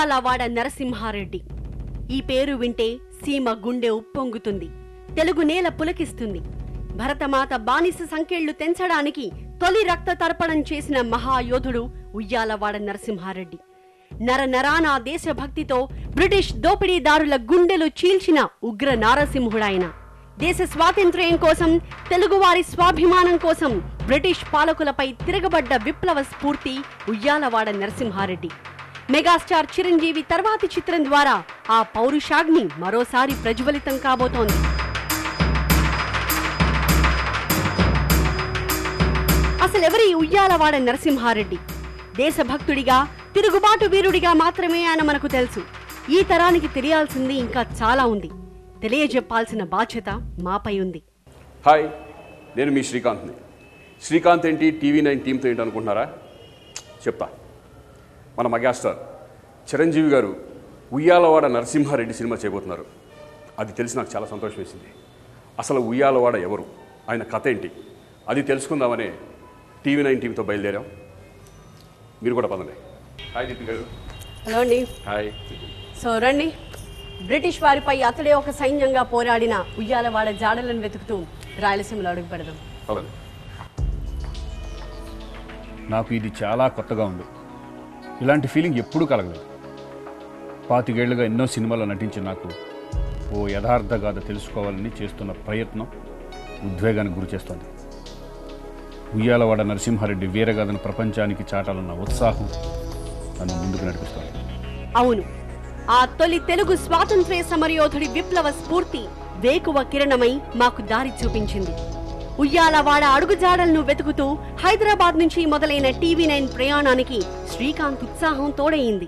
ఉయ్యాలవాడ నరసింహారెడ్డి ఈ పేరు వింటే సీమ గుండె ఉప్పొంగుతుంది తెలుగు నేల పులకిస్తుంది భరతమాత బానిస సంకెళ్లు తెంచడానికి తొలి రక్త తర్పణం చేసిన మహాయోధుడు ఉయ్యాలవాడ నరసింహారెడ్డి నర నరాన దేశభక్తితో బ్రిటిష్ దోపిడీదారుల గుండెలు చీల్చిన ఉగ్ర నారసింహుడాయన దేశ స్వాతంత్ర్యం కోసం తెలుగువారి స్వాభిమానం కోసం బ్రిటిష్ పాలకులపై తిరగబడ్డ విప్లవ స్ఫూర్తి ఉయ్యాలవాడ నరసింహారెడ్డి మెగాస్టార్ చిరంజీవి తర్వాతి చిత్రం ద్వారా ఆ పౌరుషాగ్ని మరోసారి ప్రజ్వలితం కాబోతోంది అసలెవరి ఉయ్యాలవాడ నరసింహారెడ్డి దేశభక్తుడిగా తిరుగుబాటు వీరుడిగా మాత్రమే ఆయన మనకు తెలుసు ఈ తరానికి తెలియాల్సింది ఇంకా చాలా ఉంది తెలియజెప్పాల్సిన బాధ్యత మాపై ఉంది హాయ్ నేను మీ శ్రీకాంత్ని శ్రీకాంత్ ఏంటి టీవీ నైన్ టీంతో ఏంటి అనుకుంటున్నారా చెప్తా మన మెగాస్టార్ చిరంజీవి గారు ఉయ్యాలవాడ నరసింహారెడ్డి సినిమా చేయబోతున్నారు అది తెలిసి నాకు చాలా సంతోషం వేసింది అసలు ఉయ్యాలవాడ ఎవరు ఆయన కథ ఏంటి అది తెలుసుకుందామనే టీవీ నైన్ టీంతో బయలుదేరాం మీరు కూడా పదండి హాయ్ దీప్తి గారు హలో అండి హాయ్ సో రండి బ్రిటిష్ వారిపై అతడే ఒక సైన్యంగా పోరాడిన ఉయ్యాలవాడ జాడలను వెతుకుతూ రాయలసీమలో అడుగు పెడదాం పదండి నాకు ఇది చాలా కొత్తగా ఉంది ఇలాంటి ఫీలింగ్ ఎప్పుడూ కలగలేదు పాతికేళ్లుగా ఎన్నో సినిమాల్లో నటించిన నాకు ఓ యథార్థ గాథ తెలుసుకోవాలని చేస్తున్న ప్రయత్నం ఉద్వేగానికి గురి చేస్తోంది ఉయ్యాలవాడ నరసింహారెడ్డి వీరగాథను ప్రపంచానికి చాటాలన్న ఉత్సాహం నన్ను ముందుకు నడిపిస్తోంది అవును ఆ తొలి తెలుగు స్వాతంత్ర్య సమరయోధుడి విప్లవ స్ఫూర్తి వేకువ కిరణమై మాకు దారి చూపించింది ఉయ్యాలవాడ అడుగుజాడలను వెతుకుతూ హైదరాబాద్ నుంచి మొదలైన టీవీ నైన్ ప్రయాణానికి శ్రీకాంత్ ఉత్సాహం తోడయింది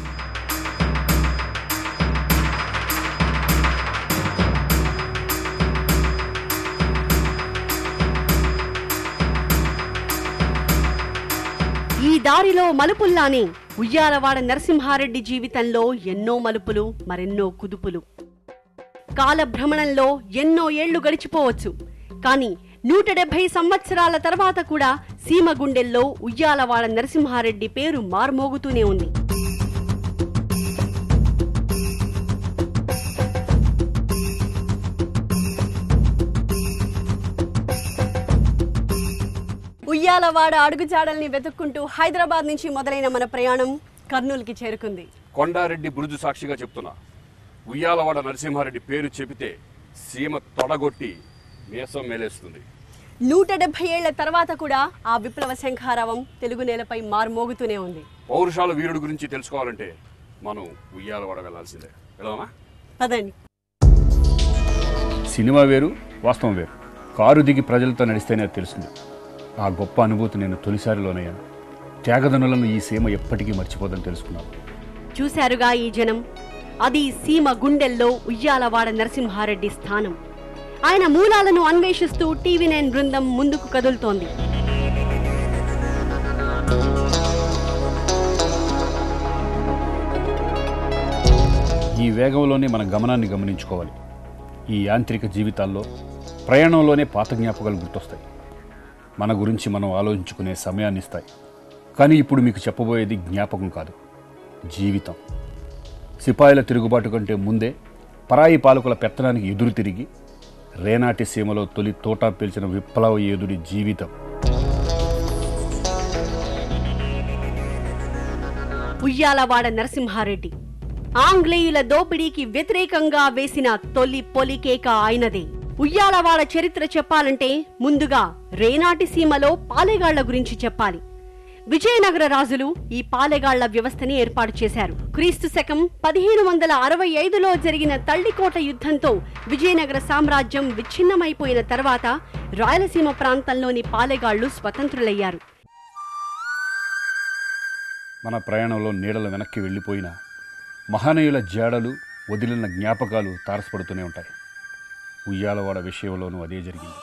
ఈ దారిలో మలుపుల్లానే ఉయ్యాలవాడ నరసింహారెడ్డి జీవితంలో ఎన్నో మలుపులు మరెన్నో కుదుపులు కాలభ్రమణంలో ఎన్నో ఏళ్లు గడిచిపోవచ్చు కానీ నూట డెబ్బై సంవత్సరాల తర్వాత కూడా సీమ గుండెల్లో ఉయ్యాలవాడ నరసింహారెడ్డి పేరు మార్మోగుతూనే ఉంది ఉయ్యాలవాడ అడుగుజాడల్ని వెతుక్కుంటూ హైదరాబాద్ నుంచి మొదలైన మన ప్రయాణం కర్నూలుకి చేరుకుంది కొండారెడ్డి బురుజు సాక్షిగా చెప్తున్నా ఉయ్యాలవాడ నరసింహారెడ్డి పేరు చెబితే సీమ తొడగొట్టి మీసం మేలేస్తుంది నూట డెబ్బై ఏళ్ల తర్వాత కూడా ఆ విప్లవ శంఖారావం తెలుగు నేలపై మార్మోగుతూనే ఉంది పౌరుషాల వీరుడి గురించి తెలుసుకోవాలంటే మనం ఉయ్యాలవాడ వెళ్ళాల్సిందే వెళ్దామా పదండి సినిమా వేరు వాస్తవం వేరు కారు దిగి ప్రజలతో నడిస్తేనే అది తెలుస్తుంది ఆ గొప్ప అనుభూతి నేను తొలిసారిలోనయ్యాను త్యాగదనులను ఈ సీమ ఎప్పటికీ మర్చిపోదని తెలుసుకున్నాను చూశారుగా ఈ జనం అది సీమ గుండెల్లో ఉయ్యాలవాడ నరసింహారెడ్డి స్థానం ఆయన మూలాలను అన్వేషిస్తూ టీవీ నైన్ బృందం ముందుకు కదులుతోంది ఈ వేగంలోనే మన గమనాన్ని గమనించుకోవాలి ఈ యాంత్రిక జీవితాల్లో ప్రయాణంలోనే పాత జ్ఞాపకాలు గుర్తొస్తాయి మన గురించి మనం ఆలోచించుకునే సమయాన్ని ఇస్తాయి కానీ ఇప్పుడు మీకు చెప్పబోయేది జ్ఞాపకం కాదు జీవితం సిపాయిల తిరుగుబాటు కంటే ముందే పరాయి పాలకుల పెత్తనానికి ఎదురు తిరిగి రేనాటి సీమలో తొలి తోటా పీల్చిన విప్లవ యోధుడి జీవితం ఉయ్యాలవాడ నరసింహారెడ్డి ఆంగ్లేయుల దోపిడీకి వ్యతిరేకంగా వేసిన తొలి పొలికేక ఆయనదే ఉయ్యాలవాడ చరిత్ర చెప్పాలంటే ముందుగా రేనాటి సీమలో పాలెగాళ్ల గురించి చెప్పాలి విజయనగర రాజులు ఈ పాలెగాళ్ల వ్యవస్థని ఏర్పాటు చేశారు క్రీస్తు శకం పదిహేను వందల అరవై ఐదులో జరిగిన తల్లికోట యుద్ధంతో విజయనగర సామ్రాజ్యం విచ్ఛిన్నమైపోయిన తర్వాత రాయలసీమ ప్రాంతంలోని పాలెగాళ్లు స్వతంత్రులయ్యారు మన ప్రయాణంలో నీడలు వెనక్కి వెళ్ళిపోయిన మహనీయుల జాడలు వదిలిన జ్ఞాపకాలు తారసపడుతూనే ఉంటాయి ఉయ్యాలవాడ విషయంలోనూ అదే జరిగింది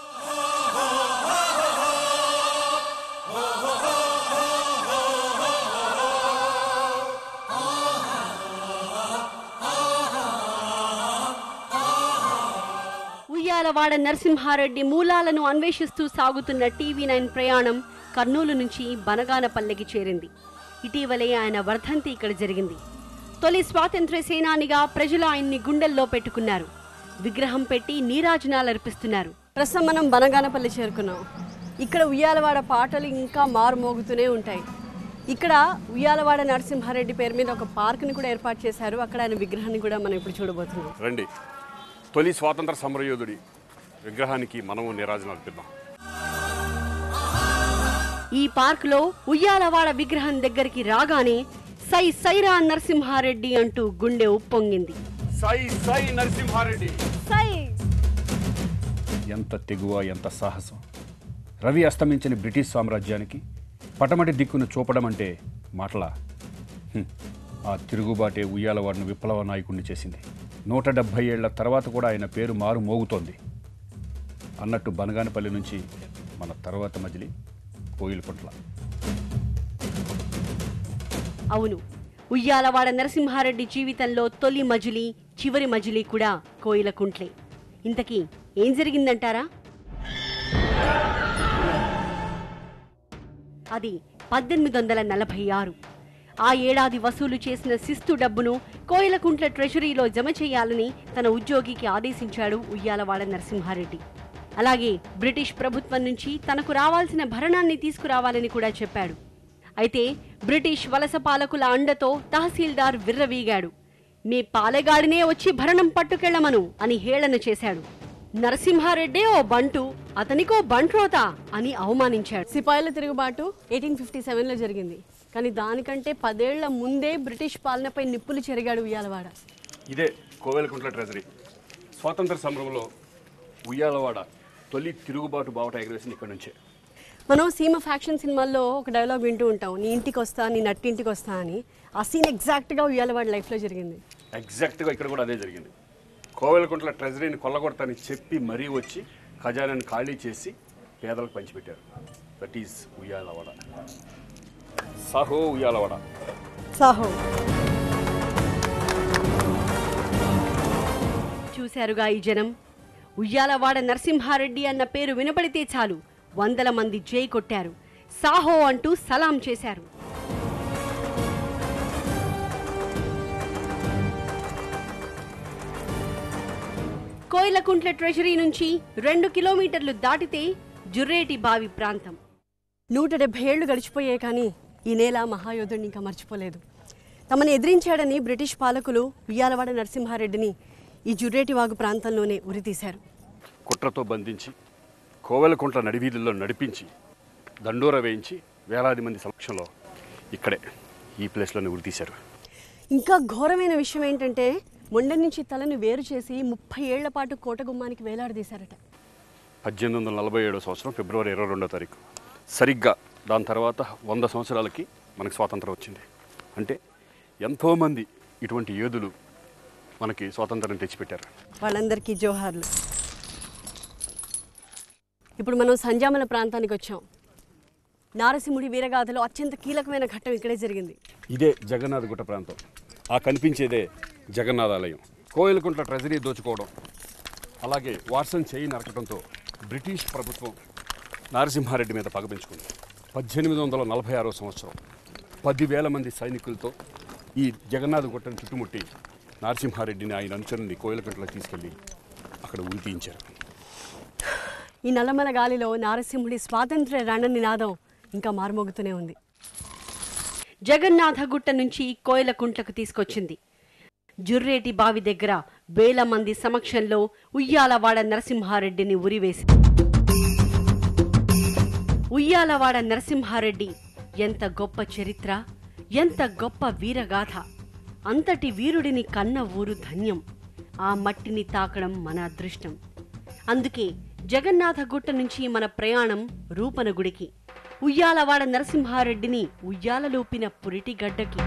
ఉయ్యాలవాడ నరసింహారెడ్డి మూలాలను అన్వేషిస్తూ సాగుతున్న టీవీ నైన్ ప్రయాణం కర్నూలు నుంచి బనగానపల్లెకి చేరింది ఇటీవలే ఆయన వర్ధంతి ఇక్కడ జరిగింది తొలి స్వాతంత్ర్య సేనానిగా ప్రజలు ఆయన్ని గుండెల్లో పెట్టుకున్నారు విగ్రహం పెట్టి నీరాజనాలు అర్పిస్తున్నారు ప్రస్తుతం మనం బనగానపల్లి చేరుకున్నాం ఇక్కడ ఉయ్యాలవాడ పాటలు ఇంకా మారుమోగుతూనే ఉంటాయి ఇక్కడ ఉయ్యాలవాడ నరసింహారెడ్డి పేరు మీద ఒక పార్క్ని కూడా ఏర్పాటు చేశారు అక్కడ ఆయన విగ్రహాన్ని కూడా మనం ఇప్పుడు చూడబోతున్నాం రండి తొలి స్వాతంత్ర సమరయోధుడి విగ్రహానికి మనము నిరాజన అర్పిద్దాం ఈ పార్కులో ఉయ్యాలవాడ విగ్రహం దగ్గరికి రాగానే సై సైరా నరసింహారెడ్డి అంటూ గుండె ఉప్పొంగింది సై సై నరసింహారెడ్డి సై ఎంత తెగువ ఎంత సాహసం రవి అస్తమించిన బ్రిటిష్ సామ్రాజ్యానికి పటమటి దిక్కును చూపడం అంటే మాటలా హ్మ్. ఆ తిరుగుబాటే ఉయ్యాలవాడిని విప్లవ నాయకుడిని చేసింది నూట డెబ్భై ఏళ్ల తర్వాత కూడా ఆయన పేరు మారు మోగుతోంది అన్నట్టు బనగానపల్లి నుంచి మన తర్వాత మజిలి కోయిలపుట్ల అవును ఉయ్యాలవాడ నరసింహారెడ్డి జీవితంలో తొలి మజిలీ చివరి మజిలీ కూడా కోయిలకుంట్లే ఇంతకీ ఏం జరిగిందంటారా అది పద్దెనిమిది వందల నలభై ఆరు ఆ ఏడాది వసూలు చేసిన శిస్తు డబ్బును కోయిలకుంట్ల ట్రెషరీలో జమ చేయాలని తన ఉద్యోగికి ఆదేశించాడు ఉయ్యాలవాడ నరసింహారెడ్డి అలాగే బ్రిటిష్ ప్రభుత్వం నుంచి తనకు రావాల్సిన భరణాన్ని తీసుకురావాలని కూడా చెప్పాడు అయితే బ్రిటిష్ వలస పాలకుల అండతో తహసీల్దార్ విర్రవీగాడు మీ పాలెగాడినే వచ్చి భరణం పట్టుకెళ్లమను అని హేళన చేశాడు నరసింహారెడ్డే ఓ బంటు అతనికో బంట్రోతా అని అవమానించాడు సిపాయిల తిరుగుబాటు ఎయిటీన్ ఫిఫ్టీ సెవెన్లో జరిగింది కానీ దానికంటే పదేళ్ల ముందే బ్రిటిష్ పాలనపై నిప్పులు చెరిగాడు ఉయ్యాలవాడ ఇదే కోవెలకుంట్ల ట్రెజరీ స్వాతంత్ర సంబరంలో ఉయ్యాలవాడ తొలి తిరుగుబాటు బావట ఎగరేసింది ఇక్కడి నుంచే మనం సీమ ఫ్యాక్షన్ సినిమాల్లో ఒక డైలాగ్ వింటూ ఉంటాం నీ ఇంటికి వస్తా నీ నట్టింటికి వస్తా అని ఆ సీన్ ఎగ్జాక్ట్గా ఉయ్యాలవాడ లైఫ్లో జరిగింది ఎగ్జాక్ట్గా ఇక్కడ కూడా అదే జరిగింది కోవెలకుంట్ల ట్రెజరీని కొల్లగొడతానని చెప్పి మరీ వచ్చి ఖజానాని ఖాళీ చేసి పేదలకు పంచిపెట్టారు దట్ ఈజ్ ఉయ్యాలవాడ సాహో ఉయ్యాలవాడ సాహో చూశారుగా ఈ జనం ఉయ్యాలవాడ నరసింహారెడ్డి అన్న పేరు వినపడితే చాలు వందల మంది జై కొట్టారు సాహో అంటూ సలాం చేశారు కోయిలకుంట్ల ట్రెషరీ నుంచి రెండు కిలోమీటర్లు దాటితే జుర్రేటి బావి ప్రాంతం నూట డెబ్బై ఏళ్లు గడిచిపోయాయి కానీ ఈ నేల మహాయోధుడిని ఇంకా మర్చిపోలేదు తమను ఎదిరించాడని బ్రిటిష్ పాలకులు ఉయ్యాలవాడ నరసింహారెడ్డిని ఈ జుర్రేటి వాగు ప్రాంతంలోనే ఉరితీశారు కుట్రతో బంధించి కోవెలకుంట్ల నడివీధుల్లో నడిపించి దండోర వేయించి వేలాది మంది సమక్షంలో ఇక్కడే ఈ ప్లేస్లోనే ఉరితీశారు ఇంకా ఘోరమైన విషయం ఏంటంటే మొండె నుంచి తలను వేరు చేసి ముప్పై ఏళ్ల పాటు కోట గుమ్మానికి వేలాడదీశారట పద్దెనిమిది వందల నలభై ఏడో సంవత్సరం ఫిబ్రవరి ఇరవై రెండో తారీఖు సరిగ్గా దాని తర్వాత వంద సంవత్సరాలకి మనకు స్వాతంత్రం వచ్చింది అంటే ఎంతోమంది ఇటువంటి యోధులు మనకి స్వాతంత్రం తెచ్చిపెట్టారు వాళ్ళందరికీ జోహార్లు ఇప్పుడు మనం సంజామల ప్రాంతానికి వచ్చాం నారసింహుడి వీరగాథలో అత్యంత కీలకమైన ఘట్టం ఇక్కడే జరిగింది ఇదే జగన్నాథ్ గుట్ట ప్రాంతం ఆ కనిపించేదే జగన్నాథ ఆలయం కోయిలకుంట్ల ట్రెజరీ దోచుకోవడం అలాగే వాట్సన్ చేయి నరకడంతో బ్రిటిష్ ప్రభుత్వం నరసింహారెడ్డి మీద పగ పెంచుకుంది పద్దెనిమిది వందల నలభై ఆరో సంవత్సరం పదివేల మంది సైనికులతో ఈ జగన్నాథ గుట్టను చుట్టుముట్టి నరసింహారెడ్డిని ఆయన అనుచరుని కోయిలకుంట్లకు తీసుకెళ్ళి అక్కడ ఉరి తీయించారు ఈ నల్లమల గాలిలో నారసింహుడి స్వాతంత్ర్య రణ నినాదం ఇంకా మారుమోగుతూనే ఉంది జగన్నాథగుట్ట నుంచి కోయలకుంట్లకు తీసుకొచ్చింది జుర్రేటి బావి దగ్గర వేల మంది సమక్షంలో ఉయ్యాలవాడ నరసింహారెడ్డిని ఉరివేసి ఉయ్యాలవాడ నరసింహారెడ్డి ఎంత గొప్ప చరిత్ర ఎంత గొప్ప వీరగాథ అంతటి వీరుడిని కన్న ఊరు ధన్యం ఆ మట్టిని తాకడం మన అదృష్టం అందుకే జగన్నాథగుట్ట నుంచి మన ప్రయాణం రూపనగుడికి ఉయ్యాలవాడ నరసింహారెడ్డిని ఉయ్యాలలోపిన పురిటిగడ్డకి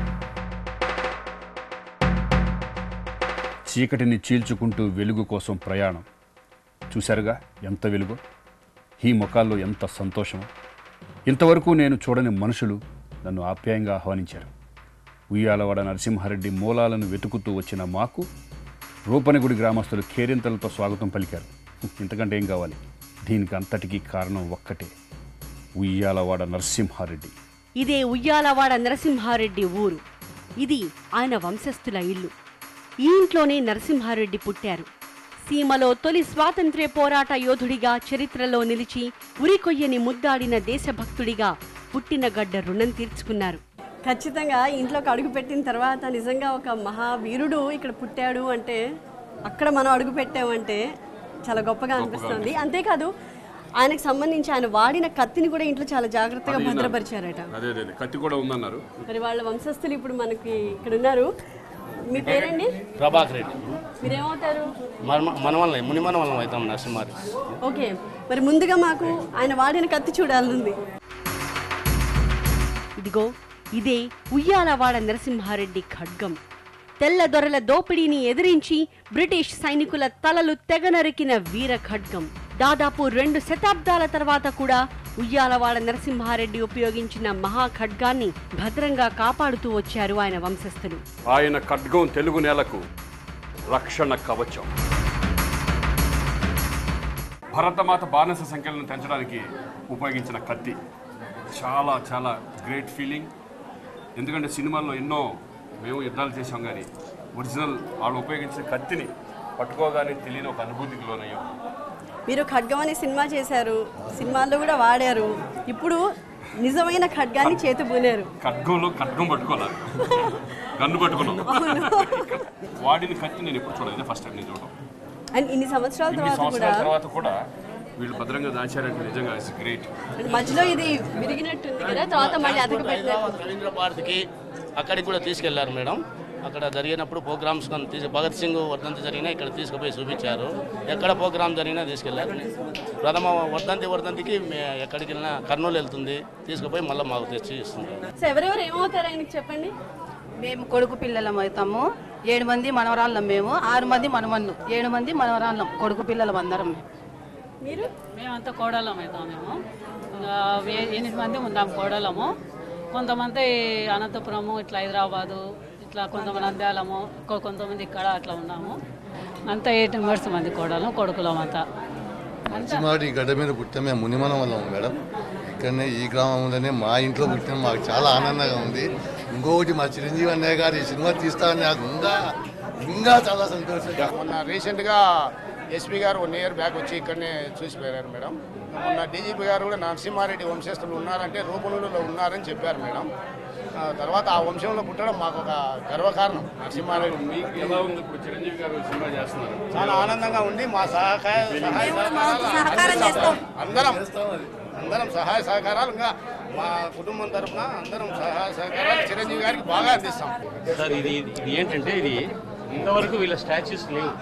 చీకటిని చీల్చుకుంటూ వెలుగు కోసం ప్రయాణం చూశారుగా ఎంత వెలుగు ఈ ముఖాల్లో ఎంత సంతోషమో ఇంతవరకు నేను చూడని మనుషులు నన్ను ఆప్యాయంగా ఆహ్వానించారు ఉయ్యాలవాడ నరసింహారెడ్డి మూలాలను వెతుకుతూ వచ్చిన మాకు రూపనగుడి గ్రామస్తులు కేరింతలతో స్వాగతం పలికారు ఇంతకంటే ఏం కావాలి దీనికి అంతటికీ కారణం ఒక్కటే ఉయ్యాలవాడ నరసింహారెడ్డి ఇదే ఉయ్యాలవాడ నరసింహారెడ్డి ఊరు ఇది ఆయన వంశస్థుల ఇల్లు ఈ ఇంట్లోనే నరసింహారెడ్డి పుట్టారు సీమలో తొలి స్వాతంత్ర్య పోరాట యోధుడిగా చరిత్రలో నిలిచి ఉరికొయ్యని ముద్దాడిన దేశభక్తుడిగా పుట్టిన గడ్డ రుణం తీర్చుకున్నారు ఖచ్చితంగా ఇంట్లోకి అడుగు పెట్టిన తర్వాత నిజంగా ఒక మహావీరుడు ఇక్కడ పుట్టాడు అంటే అక్కడ మనం అడుగు పెట్టామంటే చాలా గొప్పగా అనిపిస్తుంది అంతేకాదు ఆయనకు సంబంధించి ఆయన వాడిన కత్తిని కూడా ఇంట్లో చాలా జాగ్రత్తగా భద్రపరిచారట అదే అదే అదే. కత్తి కూడా ఉందన్నారు మరి వాళ్ళ వంశస్థులు ఇప్పుడు మనకి ఇక్కడ ఉన్నారు మీ పేరండి ప్రభాకర్ రెడ్డి మీరేమవుతారు మన మన వల్ల ముని మన వల్ల అవుతాం నరసింహారి ఓకే మరి ముందుగా మాకు ఆయన వాడిన కత్తి చూడాలనుంది ఇదిగో ఇదే ఉయ్యాలవాడ నరసింహారెడ్డి ఖడ్గం తెల్ల దొరల దోపిడీని ఎదిరించి బ్రిటిష్ సైనికుల తలలు తెగనరికిన వీర ఖడ్గం దాదాపు రెండు శతాబ్దాల తర్వాత కూడా ఉయ్యాలవాడ నరసింహారెడ్డి ఉపయోగించిన మహా ఖడ్గాన్ని భద్రంగా కాపాడుతూ వచ్చారు ఆయన వంశస్థులు ఆయన ఖడ్గం తెలుగు నేలకు రక్షణ కవచం భరతమాత బానిస సంఖ్యలను పెంచడానికి ఉపయోగించిన కత్తి చాలా చాలా గ్రేట్ ఫీలింగ్ ఎందుకంటే సినిమాల్లో ఎన్నో మేము యుద్ధాలు చేసాం కానీ ఒరిజినల్ వాళ్ళు ఉపయోగించిన కత్తిని పట్టుకోగానే తెలియని ఒక అనుభూతికి లోనయ్యాం మీరు ఖడ్గం అనే సినిమా చేశారు సినిమాల్లో కూడా వాడారు ఇప్పుడు నిజమైన ఖడ్గాన్ని చేతి పూనారు ఖడ్గంలో ఖడ్గం పట్టుకోవాలి గన్ను పట్టుకున్నాం వాడిన కత్తి నేను ఎప్పుడు చూడలేదు ఫస్ట్ టైం నేను చూడడం అండ్ ఇన్ని సంవత్సరాల ఇన్ని తర్వాత కూడా సంవత్సరాల తర్వాత కూడా వీళ్ళు భద్రంగా దాచారంటే నిజంగా ఇట్స్ గ్రేట్ అండ్ మధ్యలో ఇది విరిగినట్టుంది కదా తర్వాత మళ్ళీ అతకు పెట్టినట్టు రవీంద్ర భారతికి అక్కడికి కూడా తీసుకెళ్లారు మేడం అక్కడ జరిగినప్పుడు ప్రోగ్రామ్స్ కానీ తీసు భగత్ సింగ్ వర్ధంతి జరిగినా ఇక్కడ తీసుకుపోయి చూపించారు ఎక్కడ ప్రోగ్రామ్ జరిగినా తీసుకెళ్లారు ప్రథమ వర్ధంతి వర్ధంతికి మే- ఎక్కడికి వెళ్ళినా కర్నూలు వెళ్తుంది తీసుకుపోయి మళ్ళీ మాకు తెచ్చి ఇస్తుంది సో ఎవరెవరు ఏమవుతారు ఆయనకి చెప్పండి మేము కొడుకు పిల్లలం అవుతాము ఏడు మంది మనవరాళ్ళం మేము ఆరు మంది మనవన్ను ఏడు మంది మనవరాళ్ళం కొడుకు పిల్లలం అందరం మీరు మేమంతా కోడలం అవుతాం మేము ఇంకా వే- ఎనిమిది మంది ఉన్నాం కోడలము కొంతమంది అనంతపురము ఇట్లా హైదరాబాదు ఇట్లా కొంతమంది అంద్యాలము ఇంకో కొంతమంది ఇక్కడ అట్లా ఉన్నాము అంతా ఎయిట్ మెంబర్స్ మంది కోడలం కొడుకులం అంతా నరసింహారెడ్డి గడ్డ మీద పుట్టిన మేము మునిమనం వాళ్ళం మేడం ఇక్కడనే ఈ గ్రామంలోనే మా ఇంట్లో పుట్టిన మాకు చాలా ఆనందంగా ఉంది ఇంకొకటి మా చిరంజీవి అన్నయ్య గారు ఈ సినిమా తీస్తారని నాకు ఇంకా ఇంకా చాలా సంతోషంగా మొన్న రీసెంట్గా ఎస్పీ గారు వన్ ఇయర్ బ్యాక్ వచ్చి ఇక్కడనే చూసిపోయారు మేడం మొన్న డీజీపీ గారు కూడా నరసింహారెడ్డి వంశస్థులు ఉన్నారంటే రూపనులలో ఉన్నారని చెప్పారు మేడం ఆ తర్వాత ఆ వంశంలో పుట్టడం మాకు ఒక గర్వకారణం నరసింహారెడ్డి మీకు ఎలా ఉంది ఇప్పుడు చిరంజీవి గారు సినిమా చేస్తున్నారు చాలా ఆనందంగా ఉంది మా సహకార సహాయ సహకారాలు అందిస్తాం. అందరం అందరం సహాయ సహకారాలు ఇంకా మా కుటుంబం తరఫున అందరం సహాయ సహకారాలు చిరంజీవి గారికి బాగా అందిస్తాం సార్ ఇది ఇది ఏంటంటే ఇది ఇంతవరకు వీళ్ళ స్టాచ్యూస్ లేవు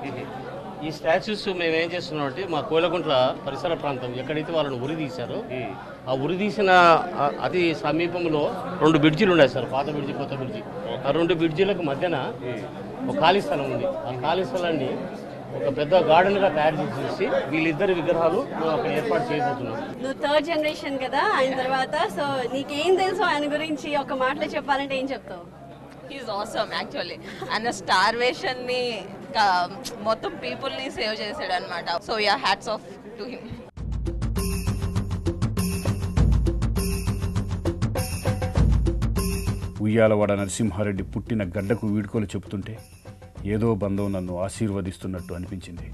ఈ స్టాచ్యూస్ మేము ఏం చేస్తున్నాం అంటే మా కోలగుంట్ల పరిసర ప్రాంతం ఎక్కడైతే వాళ్ళని ఉరి తీశారో ఆ ఉరి తీసిన ఆ- అతి సమీపంలో రెండు బ్రిడ్జిలు ఉన్నాయి సార్ పాత బ్రిడ్జి కొత్త బ్రిడ్జి ఆ రెండు బ్రిడ్జిలకు మధ్యన ఒక ఖాళీ స్థలం ఉంది ఆ ఖాళీ స్థలాన్ని ఒక పెద్ద గార్డెన్ గా తయారు చేసి వీళ్ళిద్దరి విగ్రహాలు మేము అక్కడ ఏర్పాటు చేయబోతున్నాం నువ్వు థర్డ్ జనరేషన్ కదా ఆయన తర్వాత సో నీకేం తెలుసు ఆయన గురించి ఒక మాటలో చెప్పాలంటే ఏం చెప్తావు ఈజ్ ఆసమ్ యాక్చువల్లీ ఆయన స్టార్వేషన్ ని క- మొత్తం పీపుల్ ని సేవ్ చేసాడు అనమాట so yeah hats off to him Uyyalavada Narasimha Reddy పుట్టిన గడ్డకు వీడ్కోలు చెబుతుంటే ఏదో బంధం నన్ను ఆశీర్వదిస్తున్నట్టు అనిపించింది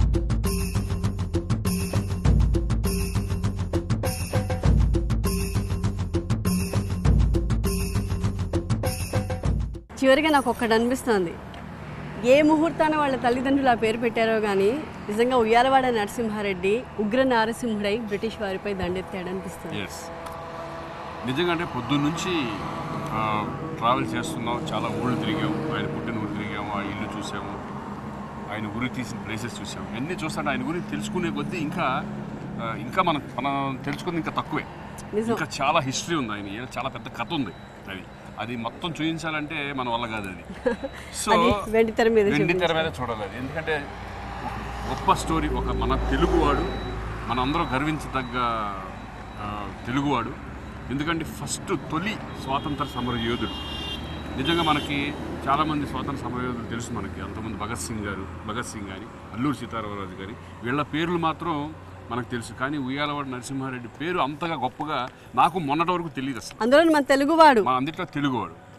చివరిగా నాకు ఒక్కటి అనిపిస్తుంది ఏ ముహూర్తాన వాళ్ళ తల్లిదండ్రులు ఆ పేరు పెట్టారో కానీ నిజంగా ఉయ్యాలవాడ నరసింహారెడ్డి ఉగ్ర నారసింహుడై బ్రిటిష్ వారిపై దండెత్తాడు అనిపిస్తుంది ఎస్ నిజంగా అంటే పొద్దున్న నుంచి ట్రావెల్ చేస్తున్నాం చాలా ఊళ్ళు తిరిగాం ఆయన పుట్టిన ఊరు తిరిగాము ఆ ఇల్లు చూసాము ఆయన ఊరి తీసిన ప్లేసెస్ చూసాము అన్నీ చూస్తుంటే ఆయన గురించి తెలుసుకునే కొద్దీ ఇంకా ఆ, ఇంకా మనం మనం తెలుసుకుంది ఇంకా తక్కువే నిజం. ఇంకా చాలా హిస్టరీ ఉంది ఆయన ఏ- చాలా పెద్ద కథ ఉంది అది అది మొత్తం చూపించాలంటే మన వల్ల కాదు అది సో అది వెండి తెర మీద వెండి తెర మీద చూడాలి అది ఎందుకంటే ఒక గొప్ప స్టోరీ ఒక మన తెలుగువాడు మనందరం గర్వించదగ్గ ఆ, తెలుగువాడు ఎందుకంటే ఫస్ట్ తొలి స్వాతంత్ర సమర యోధుడు నిజంగా మనకి చాలామంది స్వాతంత్ర సమర యోధులు తెలుసు మనకి అంతమంది భగత్ సింగ్ గారు భగత్ సింగ్ కానీ అల్లూరి సీతారామరాజు గారి వీళ్ళ పేర్లు మాత్రం మనకు తెలుసు కానీ ఉయ్యాలవాడ నరసింహారెడ్డి పేరు అంతగా గొప్పగా నాకు మొన్నటి వరకు తెలియదు అసలు అందులో మన తెలుగువాడు మా అందుట్లో తెలుగువాడు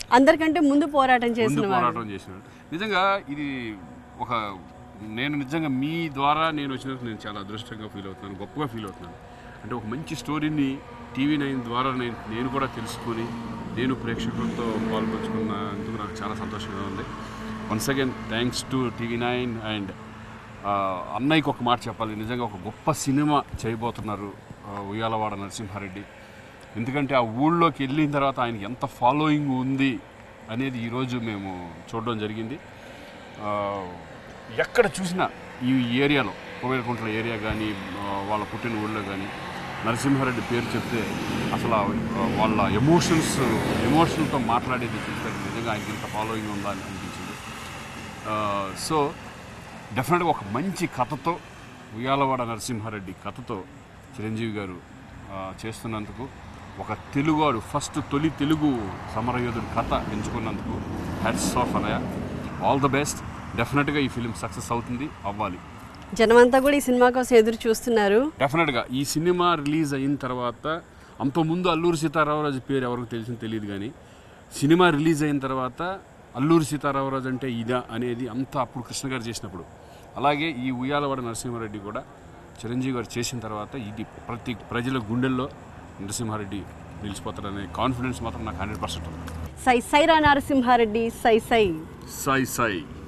అందరికంటే ముందు పోరాటం చేసిన ముందు వారు పోరాటం చేసినాడు నిజంగా ఇది ఒక నేను నిజంగా మీ ద్వారా నేను వచ్చినందుకు నేను చాలా అదృష్టంగా ఫీల్ అవుతున్నాను గొప్పగా ఫీల్ అవుతున్నాను అంటే ఒక మంచి స్టోరీని టీవీ నైన్ ద్వారా నేను నేను కూడా తెలుసుకొని నేను ప్రేక్షకులతో పాల్పంచుకున్నందుకు నాకు చాలా సంతోషంగా ఉంది once again thanks to TV nine and అన్నయ్యకి ఒక మాట చెప్పాలి నిజంగా ఒక గొప్ప సినిమా చేయబోతున్నారు ఆ, ఉయ్యాలవాడ నరసింహారెడ్డి ఎందుకంటే ఆ ఊళ్ళోకి వెళ్ళిన తర్వాత ఆయనకి ఎంత ఫాలోయింగ్ ఉంది అనేది ఈరోజు మేము చూడడం జరిగింది ఆ, ఎక్కడ చూసినా ఈ ఏరియాలో కోవేలకుంట్ల ఏరియా కానీ వాళ్ళ పుట్టిన ఊళ్ళో కానీ నరసింహారెడ్డి పేరు చెప్తే అసలు ఆ వాళ్ళ ఎమోషన్స్ ఎమోషన్తో మాట్లాడేది చూస్తే నిజంగా ఆయనకి ఇంత ఫాలోయింగ్ ఉందా అని అనిపించింది సో డెఫినెట్గా ఒక మంచి కథతో ఉయ్యాలవాడ నరసింహారెడ్డి కథతో చిరంజీవి గారు ఆ, చేస్తున్నందుకు ఒక తెలుగువాడు ఫస్ట్ తొలి తెలుగు సమరయోధుడి కథ ఎంచుకున్నందుకు హ్యాట్స్ ఆఫ్ అనయ ఆల్ ద బెస్ట్ డెఫినెట్గా ఈ ఫిలిం సక్సెస్ అవుతుంది అవ్వాలి జనమంతా కూడా ఈ సినిమా కోసం ఎదురు చూస్తున్నారు డెఫినెట్గా ఈ సినిమా రిలీజ్ అయిన తర్వాత అంతకుముందు అల్లూరి సీతారామరాజు పేరు ఎవరికి తెలిసింది తెలియదు కానీ సినిమా రిలీజ్ అయిన తర్వాత అల్లూరి సీతారామరాజు అంటే ఇదా అనేది అంతా అప్పుడు కృష్ణ గారు చేసినప్పుడు అలాగే ఈ ఉయ్యాలవాడ నరసింహారెడ్డి కూడా చిరంజీవి గారు చేసిన తర్వాత ఇది ప్రతి ప్రజల గుండెల్లో నరసింహారెడ్డి నిలిచిపోతాడనే కాన్ఫిడెన్స్ మాత్రం నాకు హండ్రెడ్ పర్సెంట్ ఉంది సై సైరా నరసింహారెడ్డి సై సై సాయి సాయి